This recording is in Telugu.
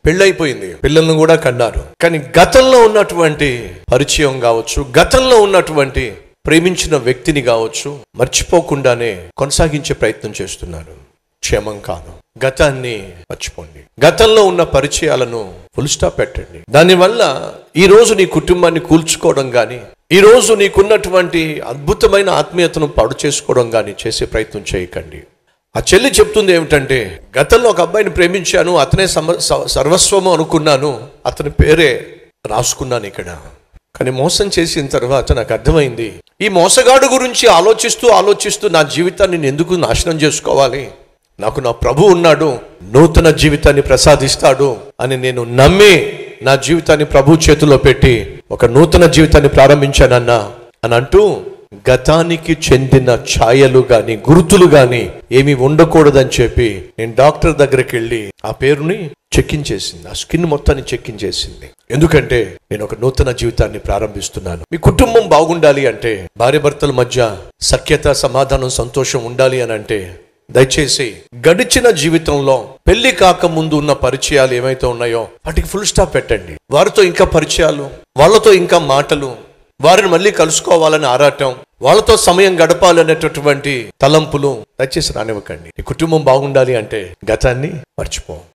పెళ్ళైపోయింది పిల్లలను కూడా కన్నారు కానీ గతంలో ఉన్నటువంటి పరిచయం కావచ్చు గతంలో ఉన్నటువంటి ప్రేమించిన వ్యక్తిని కావచ్చు మర్చిపోకుండానే కొనసాగించే ప్రయత్నం చేస్తున్నారు క్షేమం కాదు గతాన్ని మర్చిపోండి గతంలో ఉన్న పరిచయాలను ఫుల్ స్టాప్ పెట్టండి దానివల్ల ఈ రోజు నీ కుటుంబాన్ని కూల్చుకోవడం కానీ ఈ రోజు నీకున్నటువంటి అద్భుతమైన ఆత్మీయతను పాడు చేసుకోవడం కానీ చేసే ప్రయత్నం చేయకండి ఆ చెల్లి చెప్తుంది ఏమిటంటే గతంలో ఒక అబ్బాయిని ప్రేమించాను అతనే సమ స- సర్వస్వము అనుకున్నాను అతని పేరే రాసుకున్నాను ఇక్కడ కానీ మోసం చేసిన తర్వాత నాకు అర్థమైంది ఈ మోసగాడు గురించి ఆలోచిస్తూ ఆలోచిస్తూ నా జీవితాన్ని నేను ఎందుకు నాశనం చేసుకోవాలి నాకు నా ప్రభు ఉన్నాడు నూతన జీవితాన్ని ప్రసాదిస్తాడు అని నేను నమ్మి నా జీవితాన్ని ప్రభు చేతిలో పెట్టి ఒక నూతన జీవితాన్ని ప్రారంభించానన్నా అని అంటూ గతానికి చెందిన ఛాయలు గాని గుర్తులు గాని ఏమి ఉండకూడదని చెప్పి నేను డాక్టర్ దగ్గరికి వెళ్ళి ఆ పేరుని చెక్కించేసింది ఆ స్కిన్ మొత్తాన్ని చెక్కించేసింది ఎందుకంటే నేను ఒక నూతన జీవితాన్ని ప్రారంభిస్తున్నాను మీ కుటుంబం బాగుండాలి అంటే భార్య భర్తల మధ్య సఖ్యత సమాధానం సంతోషం ఉండాలి అని అంటే దయచేసి గడిచిన జీవితంలో పెళ్లి కాక ముందు ఉన్న పరిచయాలు ఏమైతే ఉన్నాయో వాటికి ఫుల్ స్టాప్ పెట్టండి వారితో ఇంకా పరిచయాలు వాళ్ళతో ఇంకా మాటలు వారిని మళ్ళీ కలుసుకోవాలని ఆరాటం వాళ్ళతో సమయం గడపాలనేటటువంటి తలంపులు దయచేసి రానివ్వకండి ఈ కుటుంబం బాగుండాలి అంటే గతాన్ని మర్చిపో